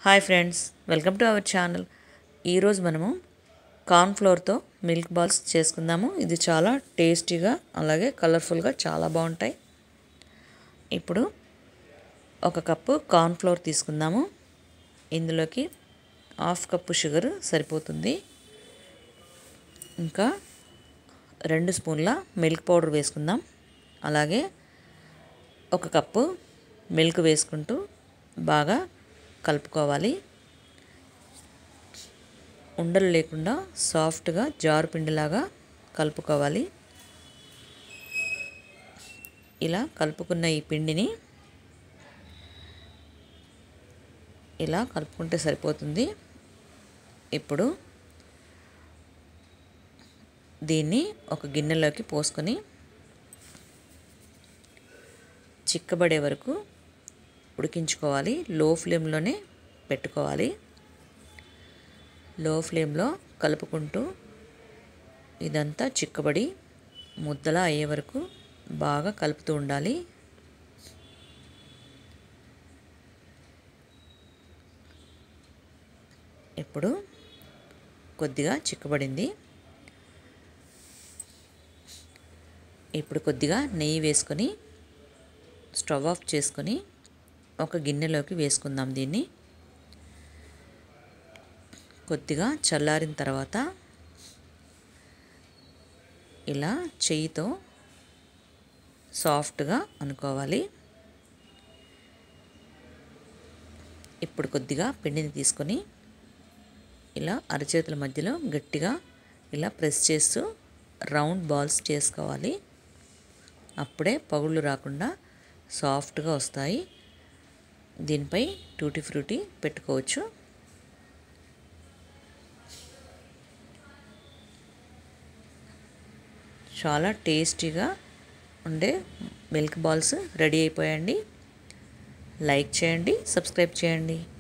hi friends welcome to our channel ఈరోజు మనము corn ఫ్లోర్తో milk balls చేసుకుందాము ఇది చాలా టేస్టీగా అలాగే కలర్ఫుల్గా చాలా బాగుంటాయి ఇప్పుడు ఒక కప్పు కార్న్ ఫ్లోర్ తీసుకుందాము ఇందులోకి హాఫ్ కప్పు షుగర్ సరిపోతుంది ఇంకా రెండు స్పూన్ల మిల్క్ పౌడర్ వేసుకుందాం అలాగే ఒక కప్పు మిల్క్ వేసుకుంటూ బాగా కలుపుకోవాలి ఉండలు లేకుండా సాఫ్ట్గా జారు పిండిలాగా కలుపుకోవాలి ఇలా కలుపుకున్న ఈ పిండిని ఇలా కలుపుకుంటే సరిపోతుంది ఇప్పుడు దీన్ని ఒక గిన్నెలోకి పోసుకొని చిక్కబడే వరకు ఉడికించుకోవాలి లో ఫ్లేమ్లోనే పెట్టుకోవాలి లో ఫ్లేమ్లో కలుపుకుంటూ ఇదంతా చిక్కబడి ముద్దలా అయ్యే వరకు బాగా కలుపుతూ ఉండాలి ఇప్పుడు కొద్దిగా చిక్కబడింది ఇప్పుడు కొద్దిగా నెయ్యి వేసుకొని స్టవ్ ఆఫ్ చేసుకొని ఒక గిన్నెలోకి వేసుకుందాం దీన్ని కొద్దిగా చల్లారిన తర్వాత ఇలా చెయ్యితో సాఫ్ట్గా అనుకోవాలి ఇప్పుడు కొద్దిగా పిండిని తీసుకొని ఇలా అరచేతుల మధ్యలో గట్టిగా ఇలా ప్రెస్ చేస్తూ రౌండ్ బాల్స్ చేసుకోవాలి అప్పుడే పగుళ్ళు రాకుండా సాఫ్ట్గా వస్తాయి దీనిపై టూటీ ఫ్రూటీ పెట్టుకోవచ్చు చాలా టేస్టీగా ఉండే మిల్క్ బాల్స్ రెడీ అయిపోయండి లైక్ చేయండి సబ్స్క్రైబ్ చేయండి